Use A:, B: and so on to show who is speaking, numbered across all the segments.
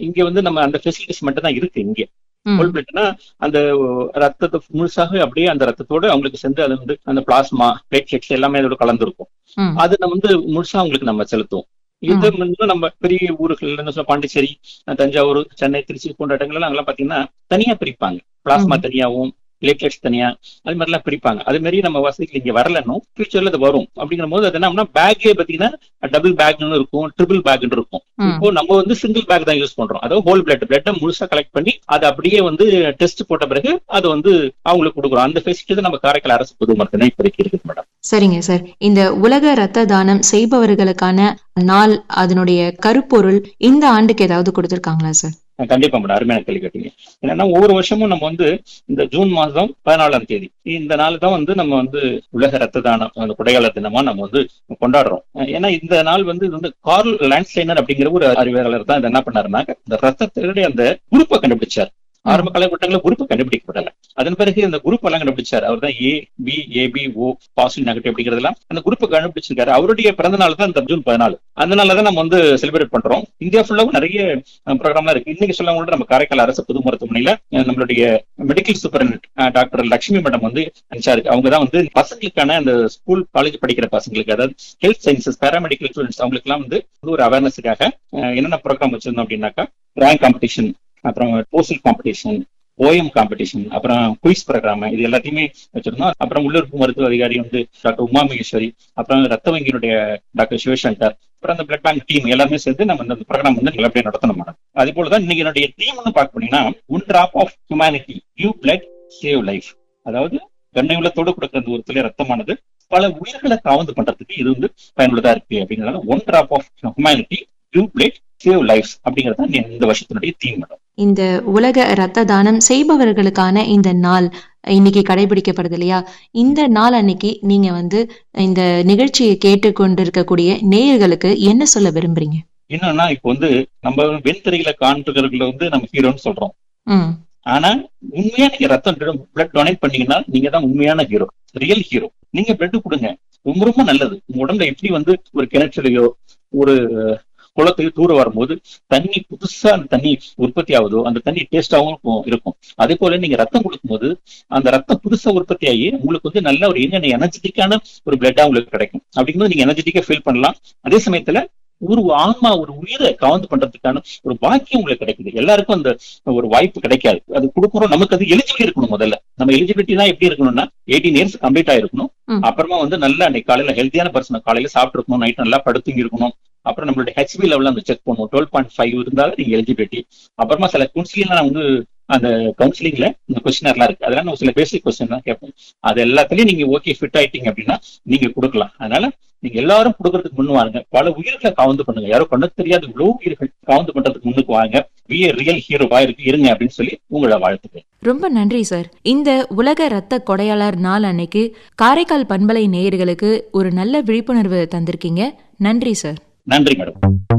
A: இங்க வந்து நம்ம அந்த ஃபெசிலிட்டிஸ் மட்டும் தான் இருக்கு இங்க
B: ம்.
A: ஹோல் பிளட்னா அந்த ரத்தத்தை முழுசாக அப்படியே அந்த ரத்தத்தோட அவங்களுக்கு சேர்ந்து அது வந்து அந்த பிளாஸ்மா பிளேட்லெட்ஸ் எல்லாமே அதோட கலந்துருக்கும்
B: ம்.
A: அது நம்ம வந்து முழுசா அவங்களுக்கு நம்ம செலுத்துவோம் இது வந்து நம்ம பெரிய ஊர்கள் என்ன சொல்ல பாண்டிச்சேரி தஞ்சாவூர் சென்னை திருச்சி போன்ற இடங்கள்லாம் அங்கெல்லாம் பாத்தீங்கன்னா தனியா பிரிப்பாங்க பிளாஸ்மா தனியாவும் பிளேட்லெட்ஸ் தனியா அது மாதிரி எல்லாம் பிரிப்பாங்க அது மாதிரி நம்ம வசதிகள் இங்க வரலன்னும் ஃபியூச்சர்ல அது வரும் அப்படிங்கிற போது அது என்ன பேக்கே பாத்தீங்கன்னா டபுள் பேக்னு இருக்கும் ட்ரிபிள் பேக்னு இருக்கும்
B: ம்.
A: இப்போ நம்ம வந்து சிங்கிள் பேக் தான் யூஸ் பண்றோம் அதாவது ஹோல் பிளட் பிளட்டை முழுசா கலெக்ட் பண்ணி அதை அப்படியே வந்து டெஸ்ட் போட்ட பிறகு அது வந்து அவங்களுக்கு கொடுக்குறோம் அந்த ஃபெசிலிட்டி நம்ம காரைக்கால் அரசு பொது மருத்துவமனை இப்போதைக்கு இருக்குது மேடம்
B: சரிங்க சார் இந்த உலக ரத்த தானம் செய்பவர்களுக்கான நாள் அதனுடைய கருப்பொருள் இந்த ஆண்டுக்கு ஏதாவது கொடுத்திருக்காங்களா சார்
A: கண்டிப்பா மேடம் அருமையான கேள்வி கேட்டீங்க என்னன்னா ஒவ்வொரு வருஷமும் நம்ம வந்து இந்த ஜூன் மாதம் பதினாலாம் தேதி இந்த நாள் தான் வந்து நம்ம வந்து உலக ரத்த தானம் அந்த கொடையாளர் தினமா நம்ம வந்து கொண்டாடுறோம் ஏன்னா இந்த நாள் வந்து இது வந்து கார்ல் லாண்ட்ஸ்லைனர் அப்படிங்கிற ஒரு அறிவியலாளர் தான் இதை என்ன பண்ணாருன்னா இந்த ரத்தத்தினுடைய அந்த குரூப்பை கண்டுபிடிச்சார் ஆரம்ப காலகட்டங்களில் குரூப் கண்டுபிடிக்கப்படல அதன் பிறகு இந்த குரூப் எல்லாம் கண்டுபிடிச்சார் அவர் தான் A B AB O positive negative அப்படிங்கிறதெல்லாம் அந்த குரூப்பை கண்டுபிடிச்சிருக்காரு அவருடைய பிறந்த நாள் தான் இந்த ஜூன் பதினாலு அதனால தான் நம்ம வந்து செலிப்ரேட் பண்றோம் இந்தியா ஃபுல்லாவும் நிறைய ப்ரோக்ராம்லாம் இருக்கு இன்னைக்கு சொல்ல கூட நம்ம காரைக்கால் அரசு பொது மருத்துவமனையில அஹ், நம்மளுடைய medical superintendent doctor Lakshmi madam வந்து இன்சார்ஜ் அவங்க தான் வந்து பசங்களுக்கான அந்த ஸ்கூல் காலேஜ் படிக்கிற பசங்களுக்கு அதாவது ஹெல்த் சயின்சஸ் பேராமெடிக்கல் ஸ்டூடெண்ட்ஸ் அவங்களுக்கு எல்லாம் வந்து ஒரு அவேர்னஸுக்காக என்னென்ன ப்ரோக்ராம் வச்சிருந்தோம் அப்படின்னாக்கா டிராயிங் காம்படிஷன் அப்புறம் போஸ்டல் காம்படிஷன் ஓஎம் காம்படிஷன் அப்புறம் குயிஸ் ப்ரோக்ராம் இது எல்லாத்தையுமே வச்சிருந்தோம் அப்புறம் உள்ளூர் மருத்துவ அதிகாரி வந்து டாக்டர் உமா மகேஸ்வரி அப்புறம் ரத்த வங்கியினுடைய டாக்டர் சிவசங்கர் அப்புறம் அந்த பிளட் பேங்க் டீம் எல்லாமே சேர்ந்து நம்ம இந்த ப்ரோக்ராம் வந்து நல்லபடியா நடத்தணும் மேடம் அதே போலதான் இன்னைக்கு என்னுடைய டீம் வந்து பார்க்க போனீங்கன்னா one drop of humanity you blood save life அதாவது கண்ணை உள்ளத்தோடு கொடுக்குற அந்த ஒரு துளி ரத்தமானது பல உயிர்களை காவந்து பண்றதுக்கு இது வந்து பயனுள்ளதா இருக்கு அப்படிங்கிறதால one drop of humanity you blood save life அப்படிங்கிறது தான் இந்த வருஷத்தினுடைய தீம் மேடம்
B: இந்த உலக ரத்த தானம் செய்பவர்களுக்கான இந்த நாள் இன்னைக்கு கடைபிடிக்கப்படுது இல்லையா இந்த நாள் அன்னைக்கு நீங்க வந்து இந்த நிகழ்ச்சியை கேட்டுக்கொண்டிருக்கக்கூடிய நேயர்களுக்கு என்ன சொல்ல விரும்புறீங்க
A: என்னன்னா இப்போ வந்து நம்ம வெண்திரையில காண்றவர்களை வந்து நம்ம ஹீரோன்னு சொல்றோம்
B: ம்
A: ஆனா உண்மையா நீங்க ரத்தம் பிளட் டொனேட் பண்ணீங்கன்னா நீங்க தான் உண்மையான ஹீரோ ரியல் ஹீரோ நீங்க பிளட் கொடுங்க ரொம்ப ரொம்ப நல்லது உங்க உடம்புல எப்படி வந்து ஒரு கிணற்றுலையோ ஒரு குளத்தையோ தூர வரும்போது தண்ணி புதுசா அந்த தண்ணி உற்பத்தி ஆகுதோ அந்த தண்ணி டேஸ்டாகவும் இருக்கும் அதே போல நீங்க ரத்தம் கொடுக்கும்போது அந்த ரத்தம் புதுசா உற்பத்தி ஆகி உங்களுக்கு வந்து நல்ல ஒரு என்ன எனர்ஜெட்டிக்கான ஒரு பிளட்டா உங்களுக்கு கிடைக்கும் அப்படிங்கும்போது நீங்க எனர்ஜெட்டிக்கா ஃபீல் பண்ணலாம் அதே சமயத்துல ஒரு ஆன்மா ஒரு உயிரை கவர்ந்து பண்றதுக்கான ஒரு பாக்கியம் உங்களுக்கு கிடைக்குது எல்லாருக்கும் அந்த ஒரு வாய்ப்பு கிடைக்காது அது கொடுக்குறோம் நமக்கு அது எலிஜிபிலிட்டி இருக்கணும் முதல்ல நம்ம எலிஜிபிலிட்டி தான் எப்படி இருக்கணும்னா எயிட்டீன் இயர்ஸ் கம்ப்ளீட் ஆயிருக்கணும்
B: ம்.
A: அப்புறமா வந்து நல்லா அன்னைக்கு காலையில ஹெல்த்தியான பர்சன் காலையில சாப்பிட்டு இருக்கணும் நைட் நல்லா படுத்துங்க இருக்கணும் அப்புறம் நம்மளுடைய ஹெச்பி லெவல் அந்த செக் பண்ணுவோம் டுவெல் பாயிண்ட் ஃபைவ் இருந்தாலும் நீங்க எலிஜிபிலிட்டி அப்புறமா சில கவுன்சிலிங்லாம் வந்து அந்த கவுன்சிலிங்ல இந்த கொஸ்டினர்லாம் இருக்கு அதெல்லாம் நம்ம சில பேசிக் கொஸ்டின் தான் கேட்போம் அது எல்லாத்துலயும் நீங்க ஓகே ஃபிட் ஆயிட்டீங்க அப்படின்னா நீங்க கொடுக்கலாம் அதனால நீங்க எல்லாரும் கொடுக்கறதுக்கு முன்னு வாங்க பல உயிர்களை காவந்து பண்ணுங்க யாரும் பண்ண தெரியாத இவ்வளவு உயிர்கள் காவந்து பண்றதுக்கு முன்னுக்கு வாங்க பி ரியல் ஹீரோவா இருக்கு இருங்க அப்படின்னு சொல்லி உங்களை வாழ்த்துக்கிறேன்
B: ரொம்ப நன்றி சார் இந்த உலக ரத்த கொடையாளர் நாள் அன்னைக்கு காரைக்கால் பண்பலை நேயர்களுக்கு ஒரு நல்ல விழிப்புணர்வு தந்திருக்கீங்க நன்றி சார்
A: நன்றி மேடம்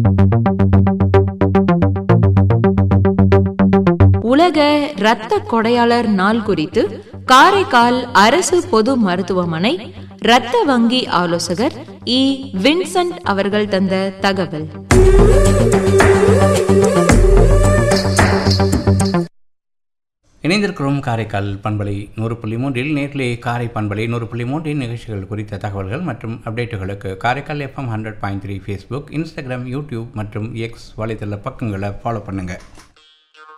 B: உலக இரத்த கொடையாளர் நாள் குறித்து காரைக்கால் அரசு பொது மருத்துவமனை இரத்த வங்கி ஆலோசகர் இ வின்சென்ட் அவர்கள் தந்த தகவல்
C: இணைந்திருக்கிறோம் காரைக்கால் பண்பலை நூறு புள்ளி மூன்றில் நேரிலே காரை பண்பலை நூறு புள்ளி மூன்றின் நிகழ்ச்சிகள் குறித்த தகவல்கள் மற்றும் அப்டேட்டுகளுக்கு Karaikal FM hundred point three Facebook Instagram YouTube மற்றும் எக்ஸ் வலைத்தள பக்கங்களை ஃபாலோ பண்ணுங்கள்